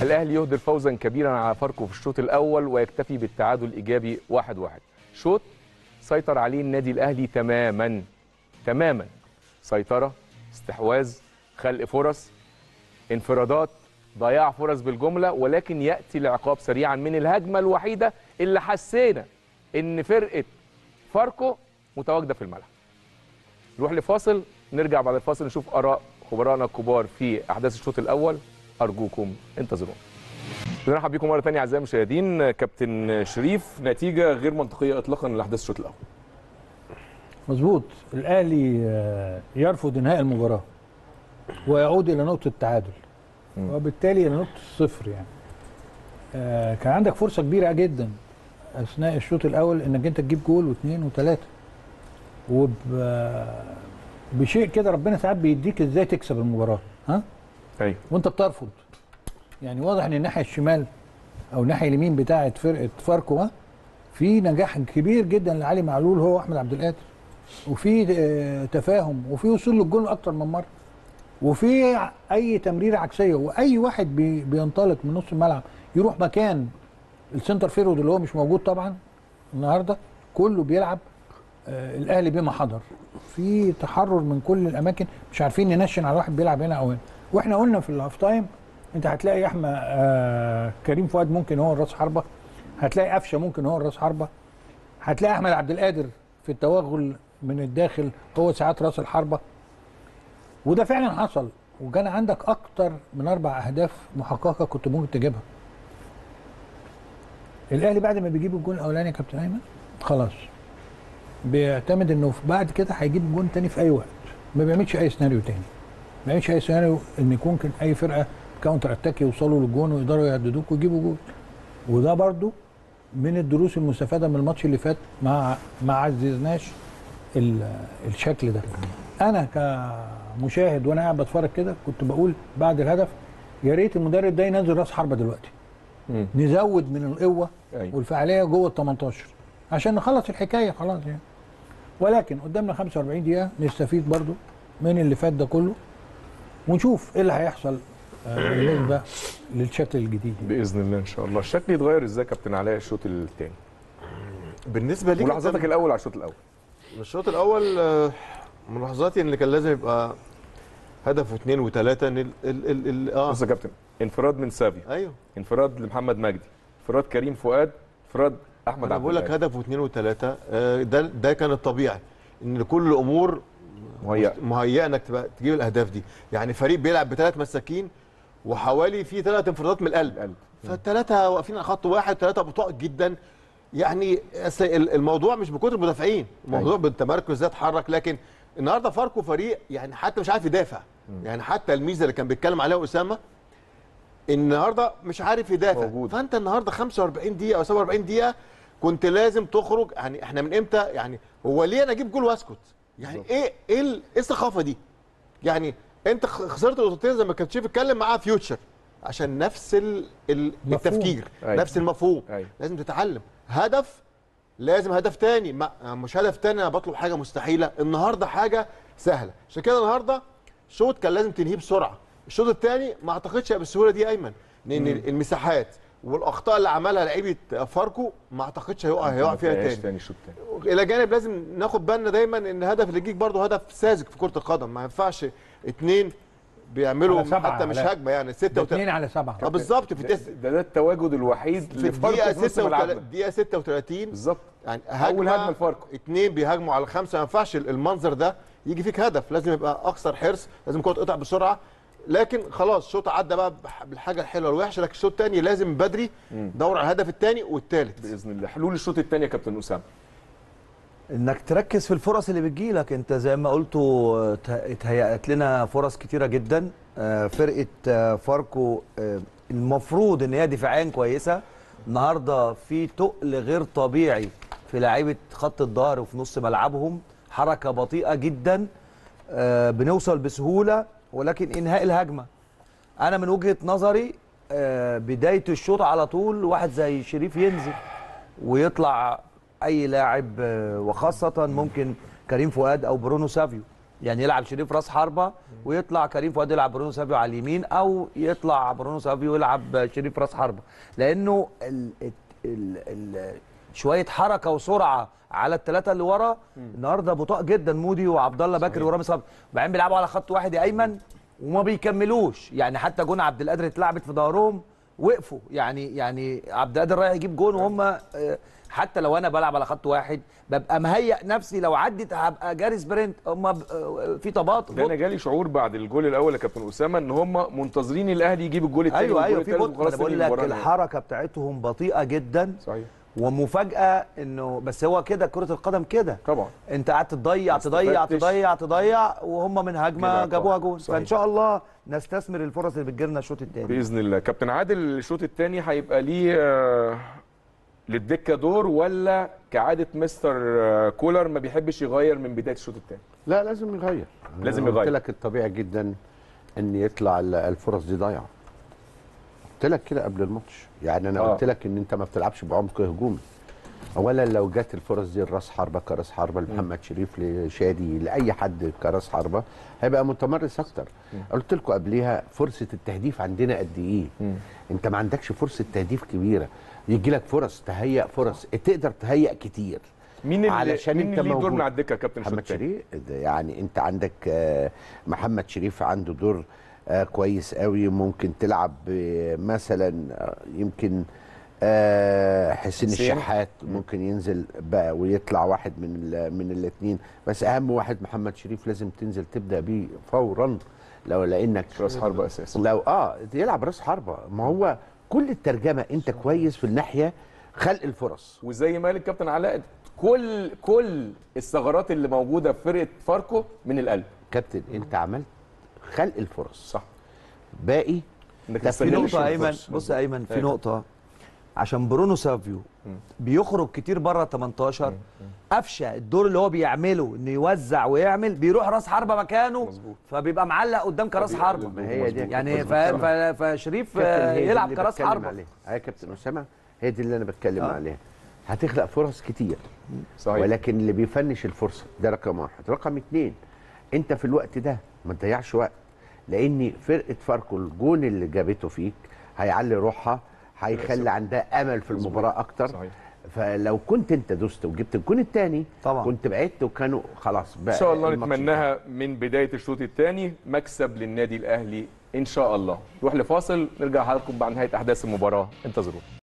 الاهلي يهدر فوزا كبيرا على فاركو في الشوط الاول ويكتفي بالتعادل الايجابي 1-1 واحد واحد. شوط سيطر عليه النادي الاهلي تماما تماما سيطره استحواذ خلق فرص انفرادات ضياع فرص بالجمله ولكن ياتي العقاب سريعا من الهجمه الوحيده اللي حسينا ان فرقه فاركو متواجده في الملعب نروح لفاصل نرجع بعد الفاصل نشوف اراء خبرائنا الكبار في احداث الشوط الاول ارجوكم انتظرونا بنرحب بكم مره ثانيه اعزائي المشاهدين كابتن شريف نتيجه غير منطقيه اطلاقا لاحداث الشوط الاول مظبوط الاهلي آه، يرفض انهاء المباراه ويعود الى نقطه التعادل وبالتالي الى نقطه الصفر يعني آه، كان عندك فرصه كبيره جدا اثناء الشوط الاول انك انت تجيب جول واثنين وثلاثه وب بشيء كده ربنا ساعات بيديك ازاي تكسب المباراه ها ايوه وانت بترفض يعني واضح ان الناحيه الشمال او الناحيه اليمين بتاعه فرقه فاركو ها، في نجاح كبير جدا لعلي معلول هو واحمد عبد القادر وفي آه، تفاهم وفي وصول للجول اكتر من مره وفي ع- اي تمريره عكسيه واي واحد بي بينطلق من نص الملعب يروح مكان السنتر فيرود اللي هو مش موجود طبعا النهارده كله بيلعب آه الاهلي بما حضر في تحرر من كل الاماكن مش عارفين ننشن على واحد بيلعب هنا او هنا واحنا قلنا في الهاف تايم انت هتلاقي احمد آه كريم فؤاد ممكن هو الراس حربه هتلاقي قفشه ممكن هو الراس حربه هتلاقي احمد عبد القادر في التوغل من الداخل هو ساعات راس الحربه وده فعلا حصل وكان عندك اكتر من اربع اهداف محققه كنت ممكن تجيبها الاهلي بعد ما بيجيب الجون الاولاني يا كابتن ايمن خلاص بيعتمد انه في- بعد كده هيجيب جون تاني في اي وقت ما بيعملش اي سيناريو تاني ما بيعملش اي سيناريو ان يكون ممكن اي فرقه كاونتر اتاك يوصلوا للجون ويقدروا يهددوك ويجيبوا جول وده برضو من الدروس المستفاده من الماتش اللي فات ما ما عززناش ال- الشكل ده انا كمشاهد وانا قاعد بتفرج كده كنت بقول بعد الهدف يا ريت المدرب ده ينزل راس حربه دلوقتي مم. نزود من القوه أيوة. والفعاليه جوه ال 18 عشان نخلص الحكايه خلاص يعني ولكن قدامنا 45 دقيقه نستفيد برضو من اللي فات ده كله ونشوف ايه اللي هيحصل آه، بالنسبه للشكل الجديد باذن الله ان شاء الله الشكل يتغير ازاي يا كابتن علاء الشوط الثاني بالنسبه لي ملاحظاتك الاول على الشوط الاول الشوط الاول آه، ملاحظاتي ان كان لازم يبقى هدف واثنين وثلاثه ان ال ال ال ال اه بص يا كابتن انفراد من سافيو ايوه انفراد لمحمد مجدي انفراد كريم فؤاد انفراد احمد انا عبد بقول لك القادر. هدف واثنين وثلاثه آه، ده ده كان الطبيعي ان كل الامور مهيأ. مهيئه انك تبقى تجيب الاهداف دي يعني فريق بيلعب بثلاث مساكين وحوالي في ثلاث انفرادات من القلب القلب فالثلاثه واقفين على خط واحد ثلاثه بطاء جدا يعني أصل ال- الموضوع مش بكتر المدافعين الموضوع بالتمركز ازاي اتحرك لكن النهارده فاركو فريق يعني حتى مش عارف يدافع يعني حتى الميزه اللي كان بيتكلم عليها اسامه النهارده مش عارف يدافع موجود. فانت النهارده 45 دقيقه او 47 دقيقه كنت لازم تخرج يعني احنا من امتى يعني هو ليه انا اجيب جول واسكت يعني بالظبط. ايه ايه ال- إيه الثقافه دي يعني انت خ- خسرت نقطتين زي ما كان شريف اتكلم معاه فيوتشر عشان نفس ال- ال- مفهوم. التفكير أيوة. نفس المفهوم أيوة. لازم تتعلم هدف لازم هدف تاني ما مش هدف تاني انا بطلب حاجه مستحيله النهارده حاجه سهله عشان كده النهارده شوط كان لازم تنهيه بسرعه الشوط الثاني ما اعتقدش هيبقى بالسهوله دي ايمن لان المساحات والاخطاء اللي عملها لعيبه فاركو ما اعتقدش هيقع هيقع ما فيها تلاقيهاش تاني تاني الشوط الثاني الى جانب لازم ناخد بالنا دايما ان الهدف اللي يجيك برضه هدف ساذج في كره القدم ما ينفعش اتنين بيعملوا على سبعة حتى مش علاء. هجمه يعني ده ستة اتنين على سبعه اه بالظبط في ده, تس... ده, ده التواجد الوحيد في لفاركو الدقيقه في نص 36 ملعبنا الدقيقه 36 بالظبط يعني أول هجمة لفاركو. اتنين بيهاجموا على خمسه ما ينفعش المنظر ده يجي فيك هدف لازم يبقى اكثر حرص لازم الكوره تقطع بسرعه لكن خلاص الشوط عدى بقى بح- بالحاجه الحلوه الوحشه لكن الشوط الثاني لازم بدري دور على الهدف الثاني والثالث باذن الله حلول الشوط الثاني يا كابتن اسامه انك تركز في الفرص اللي بتجيلك انت زي ما قلتوا ات- اتهيأت لنا فرص كتيره جدا آه، فرقه آه، فاركو آه، المفروض ان هي دفاعيا كويسه النهارده في تقل غير طبيعي في لعيبه خط الظهر وفي نص ملعبهم حركه بطيئه جدا آه، بنوصل بسهوله ولكن انهاء الهجمه انا من وجهه نظري آه، بدايه الشوط على طول واحد زي شريف ينزل ويطلع اي لاعب آه، وخاصه ممكن كريم فؤاد او برونو سافيو يعني يلعب شريف راس حربه ويطلع كريم فؤاد يلعب برونو سافيو على اليمين او يطلع برونو سافيو يلعب شريف راس حربه لانه ال ال ال ال شويه حركه وسرعه على الثلاثه اللي ورا النهارده بطاء جدا مودي وعبد الله بكري ورامي صبري وبعدين بيلعبوا على خط واحد يا ايمن وما بيكملوش يعني حتى جون عبد القادر اتلعبت في ظهرهم وقفوا يعني يعني عبد القادر رايح يجيب جون وهم آه، حتى لو انا بلعب على خط واحد ببقى مهيئ نفسي لو عدت هبقى جاري سبرنت هم ب- آه، في طبات ده انا جالي شعور بعد الجول الاول يا كابتن اسامه ان هم منتظرين الاهلي يجيب الجول الثاني ايوه ايوه في الثالث بطء وخلاص انا بقول تنهي لك المباراة. الحركه بتاعتهم بطيئه جدا صحيح ومفاجاه انه بس هو كده كره القدم كده طبعا انت قعدت تضيع ما تضيع استفدتش. تضيع تضيع وهم من هجمه جابها جابوها طبعا. جون صحيح. فان شاء الله نستثمر الفرص اللي بتجيلنا الشوط الثاني باذن الله كابتن عادل الشوط الثاني هيبقى ليه آه، للدكه دور ولا كعاده مستر آه، كولر ما بيحبش يغير من بدايه الشوط الثاني لا لازم يغير لازم أنا يغير. قلت لك الطبيعي جدا ان يطلع ال- الفرص دي ضايعه قلت لك كده قبل الماتش يعني انا آه. قلت لك ان انت ما بتلعبش بعمق هجومي اولا لو جت الفرص دي لراس حربه كراس حربه لمحمد شريف لشادي لاي حد كراس حربه هيبقى متمرس اكتر قلت لكم قبليها فرصه التهديف عندنا قد ايه انت ما عندكش فرصه تهديف كبيره يجي لك فرص تهيئ فرص تقدر تهيئ كتير مين اللي علشان مين انت اللي ليه دور موجود. من على الدكه يا كابتن الشوط محمد الثاني شريف ده يعني انت عندك آه، محمد شريف عنده دور آه، كويس قوي ممكن تلعب آه، مثلا آه، يمكن آه، حسين حسين. الشحات ممكن ينزل بقى ويطلع واحد من ال- من الاثنين بس اهم واحد محمد شريف لازم تنزل تبدا بيه فورا لو لانك راس حربه اساسي لو اه يلعب راس حربه ما هو كل الترجمه انت كويس في الناحيه خلق الفرص وزي ما قال الكابتن علاء كل كل الثغرات اللي موجوده في فرقه فاركو من القلب كابتن انت عملت خلق الفرص صح باقي انك ده في تستغل في نقطة نقطة الفرصة. أيمن بص يا أيمن في أيوة. نقطة عشان برونو سافيو بيخرج كتير بره 18 قفشه الدور اللي هو بيعمله انه يوزع ويعمل بيروح راس حربه مكانه مظبوط. فبيبقى معلق قدام كراس فبيقلل حربه ما هي دي يعني ف... مظبوط. ف... فشريف كابتن، آه، هي دي يلعب اللي كراس بتكلم حربه عليها يا كابتن اسامه هي دي اللي انا بتكلم آه. عليها هتخلق فرص كتير صحيح ولكن اللي بيفنش الفرصه ده رقم واحد رقم اتنين انت في الوقت ده ما تضيعش وقت لان فرقه فاركو الجون اللي جابته فيك هيعلي روحها هيخلي عندها امل في المباراه اكتر صحيح. فلو كنت انت دوست وجبت الجون الثاني طبعا. كنت بعدت وكانوا خلاص بقى ان شاء الله الماتش نتمناها من بدايه الشوط الثاني مكسب للنادي الاهلي ان شاء الله نروح لفاصل نرجع لحضراتكم بعد نهايه احداث المباراه انتظرونا